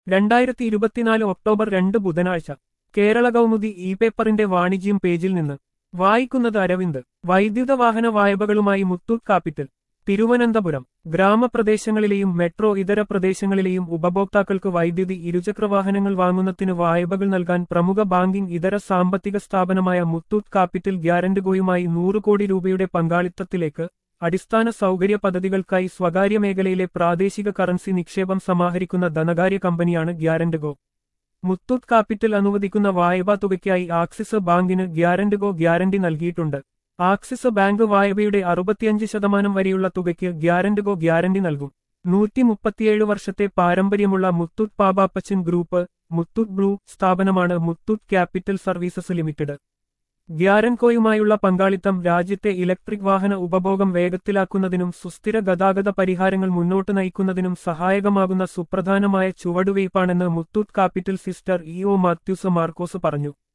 രണ്ടായിരത്തി ഇരുപത്തിനാല് ഒക്ടോബർ രണ്ട് ബുധനാഴ്ച കേരള കൗമുദി ഇ പേപ്പറിന്റെ വാണിജ്യം പേജിൽ നിന്ന് വായിക്കുന്നത് അരവിന്ദ് വൈദ്യുത വാഹന വായ്പകളുമായി മുത്തൂറ്റ് കാപ്പിറ്റൽ തിരുവനന്തപുരം ഗ്രാമപ്രദേശങ്ങളിലെയും മെട്രോ ഇതര പ്രദേശങ്ങളിലെയും ഉപഭോക്താക്കൾക്ക് വൈദ്യുതി ഇരുചക്രവാഹനങ്ങൾ വാങ്ങുന്നതിന് വായ്പകൾ നൽകാൻ പ്രമുഖ ബാങ്കിംഗ് ഇതര സാമ്പത്തിക സ്ഥാപനമായ മുത്തൂറ്റ് കാപ്പിറ്റൽ ഗ്യാരന്റുകോയുമായി നൂറ് കോടി രൂപയുടെ പങ്കാളിത്തത്തിലേക്ക് അടിസ്ഥാന സൗകര്യ പദ്ധതികൾക്കായി സ്വകാര്യ മേഖലയിലെ പ്രാദേശിക കറൻസി നിക്ഷേപം സമാഹരിക്കുന്ന ധനകാര്യ കമ്പനിയാണ് ഗ്യാരന്റുകോ മുത്തൂറ്റ് കാപ്പിറ്റൽ അനുവദിക്കുന്ന വായ്പാ തുകയ്ക്കായി ആക്സിസ് ബാങ്കിന് ഗ്യാരന്റുകോ ഗ്യാരണ്ടി നൽകിയിട്ടുണ്ട് ആക്സിസ് ബാങ്ക് വായ്പയുടെ അറുപത്തിയഞ്ച് ശതമാനം വരെയുള്ള തുകയ്ക്ക് ഗ്യാരന്റുകോ ഗ്യാരണ്ടി നൽകും നൂറ്റി മുപ്പത്തിയേഴ് വർഷത്തെ പാരമ്പര്യമുള്ള മുത്തൂറ്റ് പാപാപ്പച്ചൻ ഗ്രൂപ്പ് മുത്തൂറ്റ് ബ്ലൂ സ്ഥാപനമാണ് മുത്തൂറ്റ് ക്യാപിറ്റൽ സർവീസസ് ലിമിറ്റഡ് ഗ്യാരൻകോയുമായുള്ള പങ്കാളിത്തം രാജ്യത്തെ ഇലക്ട്രിക് വാഹന ഉപഭോഗം വേഗത്തിലാക്കുന്നതിനും സുസ്ഥിര ഗതാഗത പരിഹാരങ്ങൾ മുന്നോട്ട് നയിക്കുന്നതിനും സഹായകമാകുന്ന സുപ്രധാനമായ ചുവടുവയ്പ്പാണെന്ന് മുത്തൂറ്റ് കാപ്പിറ്റൽ സിസ്റ്റർ ഇ ഒ മാത്യൂസ് മാർക്കോസ് പറഞ്ഞു